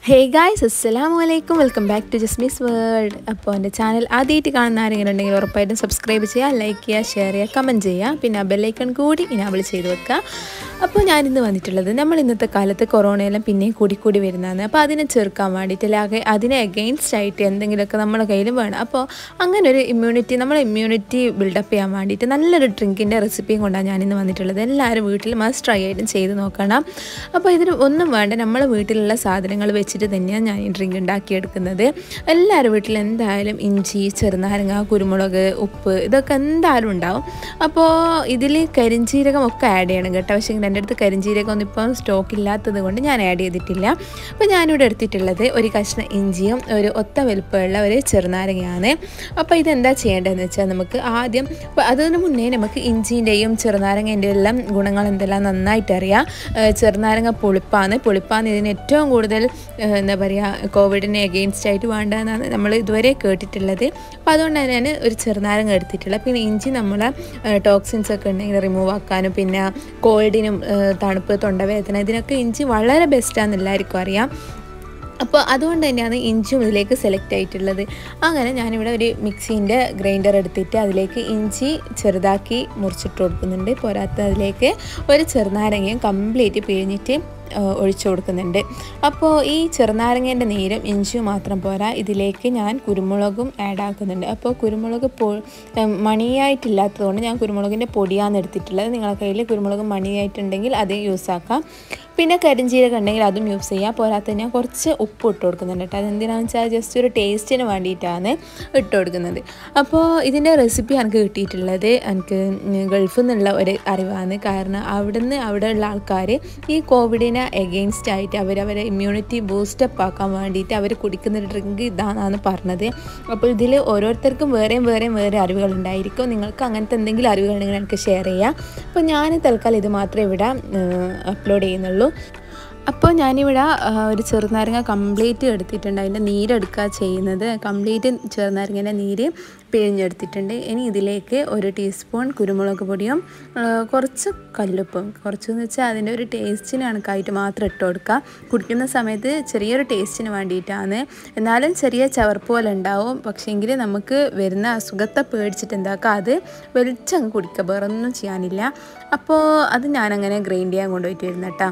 ഹേ guys അസ്സലാമു അലൈക്കും welcome back to ജസ്മിസ് വേൾഡ് അപ്പോൾ എൻ്റെ ചാനൽ ആദ്യമായിട്ട് കാണുന്ന ആരെങ്കിലും ഉണ്ടെങ്കിൽ ഉറപ്പായിട്ടും സബ്സ്ക്രൈബ് ചെയ്യുക ലൈക്ക് ചെയ്യുക ഷെയർ ചെയ്യുക കമൻറ്റ് ചെയ്യുക പിന്നെ ആ ബെല്ലൈക്കൺ കൂടി ഇനാബിൾ ചെയ്ത് വെക്കുക അപ്പോൾ ഞാനിന്ന് വന്നിട്ടുള്ളത് നമ്മൾ ഇന്നത്തെ കാലത്ത് കൊറോണയെല്ലാം പിന്നെയും കൂടി കൂടി വരുന്നതാണ് അപ്പോൾ അതിനെ ചെറുക്കാൻ വേണ്ടിയിട്ട് അല്ലെങ്കിൽ അതിനെ അഗെയിൻസ്റ്റ് ആയിട്ട് എന്തെങ്കിലുമൊക്കെ നമ്മുടെ കയ്യിൽ വേണം അപ്പോൾ അങ്ങനെ ഒരു ഇമ്മ്യൂണിറ്റി നമ്മളെ ഇമ്മ്യൂണിറ്റി ബിൽഡപ്പ് ചെയ്യാൻ വേണ്ടിയിട്ട് നല്ലൊരു ഡ്രിങ്കിൻ്റെ റെസിപ്പിയും കൊണ്ടാണ് ഞാനിന്ന് വന്നിട്ടുള്ളത് എല്ലാവരും വീട്ടിൽ മസ്റ്റ് ട്രൈ ആയിട്ടും ചെയ്ത് നോക്കണം അപ്പോൾ ഇതിന് ഒന്നും വേണ്ട നമ്മളെ വീട്ടിലുള്ള സാധനങ്ങൾ വെച്ചിട്ട് തന്നെയാണ് ഞാൻ ഈ ഡ്രിങ്ക് ഉണ്ടാക്കിയെടുക്കുന്നത് എല്ലാവരും വീട്ടിൽ എന്തായാലും ഇഞ്ചി ചെറുനാരങ്ങ കുരുമുളക് ഉപ്പ് ഇതൊക്കെ എന്തായാലും ഉണ്ടാവും അപ്പോൾ ഇതിൽ കരിഞ്ചീരകം ഒക്കെ ആഡ് ചെയ്യണം കേട്ടോ പക്ഷേ എൻ്റെ അടുത്ത് കരിഞ്ചീരകം ഒന്നും ഇപ്പം സ്റ്റോക്ക് ഇല്ലാത്തത് കൊണ്ട് ഞാൻ ആഡ് ചെയ്തിട്ടില്ല അപ്പോൾ ഞാനിവിടെ എടുത്തിട്ടുള്ളത് ഒരു കഷ്ണം ഇഞ്ചിയും ഒരു ഒത്ത വലുപ്പമുള്ള ഒരു ചെറുനാരങ്ങയാണ് അപ്പോൾ ഇതെന്താ ചെയ്യേണ്ടതെന്ന് വെച്ചാൽ നമുക്ക് ആദ്യം അപ്പോൾ അതിന് മുന്നേ നമുക്ക് ഇഞ്ചിൻ്റെയും ചെറുനാരങ്ങേൻ്റെയും എല്ലാം ഗുണങ്ങൾ എന്തെല്ലാം നന്നായിട്ട് അറിയാം ഏഹ് ചെറുനാരങ്ങ പുളിപ്പാണ് പുളിപ്പാണ് ഇതിന് ഏറ്റവും കൂടുതൽ ഏഹ് എന്താ പറയുക കോവിഡിനെ എഗെയിൻസ്റ്റ് ആയിട്ട് വേണ്ടതെന്നാണ് നമ്മൾ ഇതുവരെ കേട്ടിട്ടുള്ളത് അപ്പോൾ അതുകൊണ്ട് തന്നെയാണ് ഒരു ചെറുനാരങ്ങ എടുത്തിട്ടുള്ളത് പിന്നെ ഇഞ്ചി നമ്മളെ ടോക്സിൻസ് ഒക്കെ ഉണ്ടെങ്കിൽ റിമൂവ് ആക്കാനും പിന്നെ കോൾഡിനും ഏഹ് തണുപ്പ് തൊണ്ടവേദന ഇതിനൊക്കെ ഇഞ്ചി വളരെ ബെസ്റ്റാണെന്ന് എല്ലാവർക്കും അറിയാം അപ്പോൾ അതുകൊണ്ട് തന്നെയാണ് ഇഞ്ചിയും ഇതിലേക്ക് സെലക്ട് ആയിട്ടുള്ളത് അങ്ങനെ ഞാനിവിടെ ഒരു മിക്സീൻ്റെ ഗ്രൈൻഡർ എടുത്തിട്ട് അതിലേക്ക് ഇഞ്ചി ചെറുതാക്കി മുറിച്ചിട്ട് കൊടുക്കുന്നുണ്ട് പോരാത്ത അതിലേക്ക് ഒരു ചെറുനാരങ്ങയും കംപ്ലീറ്റ് പിഴിഞ്ഞിട്ട് ഒഴിച്ചു കൊടുക്കുന്നുണ്ട് അപ്പോൾ ഈ ചെറുനാരങ്ങേൻ്റെ നീരും ഇഞ്ചിയും മാത്രം പോരാ ഇതിലേക്ക് ഞാൻ കുരുമുളകും ആഡ് ആക്കുന്നുണ്ട് അപ്പോൾ കുരുമുളക് പൊ മണിയായിട്ടില്ലാത്തതുകൊണ്ട് ഞാൻ കുരുമുളകിൻ്റെ പൊടിയാണ് എടുത്തിട്ടുള്ളത് നിങ്ങളുടെ കയ്യിൽ കുരുമുളക് മണിയായിട്ടുണ്ടെങ്കിൽ അത് യൂസ് ആക്കാം പിന്നെ കരിഞ്ചീരകം ഉണ്ടെങ്കിൽ അതും യൂസ് ചെയ്യാം പോരാത്ത ഞാൻ കുറച്ച് ഉപ്പ് ഇട്ട് കൊടുക്കുന്നുണ്ട് കേട്ടോ അതെന്തിനാണെന്ന് വെച്ചാൽ ജസ്റ്റ് ഒരു ടേസ്റ്റിന് വേണ്ടിയിട്ടാണ് ഇട്ട് കൊടുക്കുന്നത് അപ്പോൾ ഇതിൻ്റെ റെസിപ്പി എനിക്ക് കിട്ടിയിട്ടുള്ളത് എനിക്ക് ഗൾഫിൽ നിന്നുള്ള ഒരു അറിവാണ് കാരണം അവിടുന്ന് അവിടെയുള്ള ആൾക്കാർ ഈ കോവിഡിനെ എഗെയിൻസ്റ്റ് ആയിട്ട് അവരവരെ ഇമ്മ്യൂണിറ്റി ബൂസ്റ്റപ്പ് ആക്കാൻ വേണ്ടിയിട്ട് അവർ കുടിക്കുന്ന ഡ്രിങ്ക് ഇതാണെന്നാണ് പറഞ്ഞത് അപ്പോൾ ഇതിൽ ഓരോരുത്തർക്കും വേറെയും വേറെയും വേറെ അറിവുകൾ ഉണ്ടായിരിക്കും നിങ്ങൾക്ക് അങ്ങനത്തെ എന്തെങ്കിലും അറിവുകളുണ്ടെങ്കിൽ എനിക്ക് ഷെയർ ചെയ്യാം അപ്പോൾ ഞാൻ തൽക്കാലം ഇത് മാത്രമേ ഇവിടെ അപ്ലോഡ് ചെയ്യുന്നുള്ളൂ അപ്പോൾ ഞാനിവിടെ ഒരു ചെറുനാരങ്ങ കംപ്ലീറ്റ് എടുത്തിട്ടുണ്ട് അതിൻ്റെ നീരെടുക്കുക ചെയ്യുന്നത് കംപ്ലീറ്റ് ചെറുനാരങ്ങേൻ്റെ നീര് പിഴിഞ്ഞെടുത്തിട്ടുണ്ട് ഇനി ഇതിലേക്ക് ഒരു ടീസ്പൂൺ കുരുമുളക് പൊടിയും കുറച്ച് കല്ലുപ്പും കുറച്ചെന്ന് വെച്ചാൽ അതിൻ്റെ ഒരു ടേസ്റ്റിന് കണക്കായിട്ട് മാത്രം ഇട്ട് കൊടുക്കുക കുടിക്കുന്ന സമയത്ത് ചെറിയൊരു ടേസ്റ്റിന് വേണ്ടിയിട്ടാണ് എന്നാലും ചെറിയ ചവർപ്പ് പോലെ ഉണ്ടാവും പക്ഷേങ്കിൽ നമുക്ക് വരുന്ന അസുഖത്തെ പേടിച്ചിട്ട് എന്താക്കുക അത് വെളിച്ചങ്ങ് കുടിക്കുക വേറെ ഒന്നും ചെയ്യാനില്ല അപ്പോൾ അത് ഞാനങ്ങനെ ഗ്രൈൻഡ് ചെയ്യാൻ കൊണ്ടുപോയിട്ട് വരുന്ന കേട്ടോ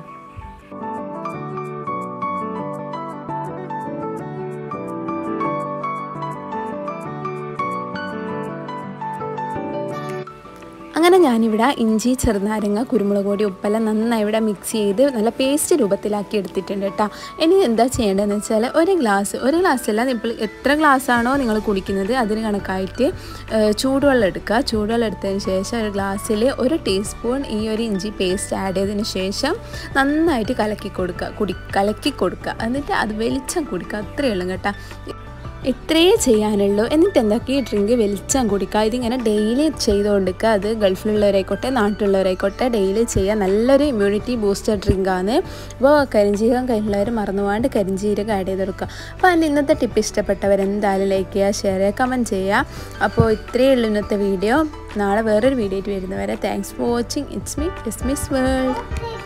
അങ്ങനെ ഞാനിവിടെ ഇഞ്ചി ചെറുനാരങ്ങ കുരുമുളക് പൊടി ഉപ്പെല്ലാം നന്നായി ഇവിടെ മിക്സ് ചെയ്ത് നല്ല പേസ്റ്റ് രൂപത്തിലാക്കി എടുത്തിട്ടുണ്ട് കേട്ടോ ഇനി എന്താ ചെയ്യേണ്ടതെന്ന് വെച്ചാൽ ഒരു ഗ്ലാസ് ഒരു ഗ്ലാസ്സല്ല ഇപ്പോൾ എത്ര ഗ്ലാസ്സാണോ നിങ്ങൾ കുടിക്കുന്നത് അതിന് കണക്കായിട്ട് ചൂടുവെള്ളം എടുക്കുക ചൂടുവെള്ളം എടുത്തതിന് ശേഷം ഒരു ഗ്ലാസ്സിൽ ഒരു ടീസ്പൂൺ ഈ ഒരു ഇഞ്ചി പേസ്റ്റ് ആഡ് ചെയ്തതിന് ശേഷം നന്നായിട്ട് കലക്കി കൊടുക്കുക കുടി കലക്കി കൊടുക്കുക എന്നിട്ട് അത് വെളിച്ചം കുടിക്കുക അത്രയേ ഉള്ളൂ കേട്ടോ ഇത്രയേ ചെയ്യാനുള്ളൂ എന്നിട്ട് എന്താക്കി ഈ ഡ്രിങ്ക് വെളിച്ചം കുടിക്കുക ഇതിങ്ങനെ ഡെയിലി ചെയ്തുകൊണ്ടിരിക്കുക അത് ഗൾഫിലുള്ളവരായിക്കോട്ടെ നാട്ടിലുള്ളവരായിക്കോട്ടെ ഡെയിലി ചെയ്യുക നല്ലൊരു ഇമ്മ്യൂണിറ്റി ബൂസ്റ്റർ ഡ്രിങ്കാണ് അപ്പോൾ കരിഞ്ചീരകം കയ്യിലുള്ളവർ മറന്നുപോകാണ്ട് കരിഞ്ചീരകം ആഡ് ചെയ്ത് കൊടുക്കുക അപ്പോൾ അതിൻ്റെ ഇന്നത്തെ ടിപ്പ് ഇഷ്ടപ്പെട്ടവർ എന്തായാലും ലൈക്ക് ചെയ്യുക ഷെയർ ചെയ്യുക കമൻറ്റ് ചെയ്യുക അപ്പോൾ ഇത്രയേ ഉള്ളൂ ഇന്നത്തെ വീഡിയോ നാളെ വേറൊരു വീഡിയോ ആയിട്ട് വരുന്നവരെ thanks for watching it's me it's miss world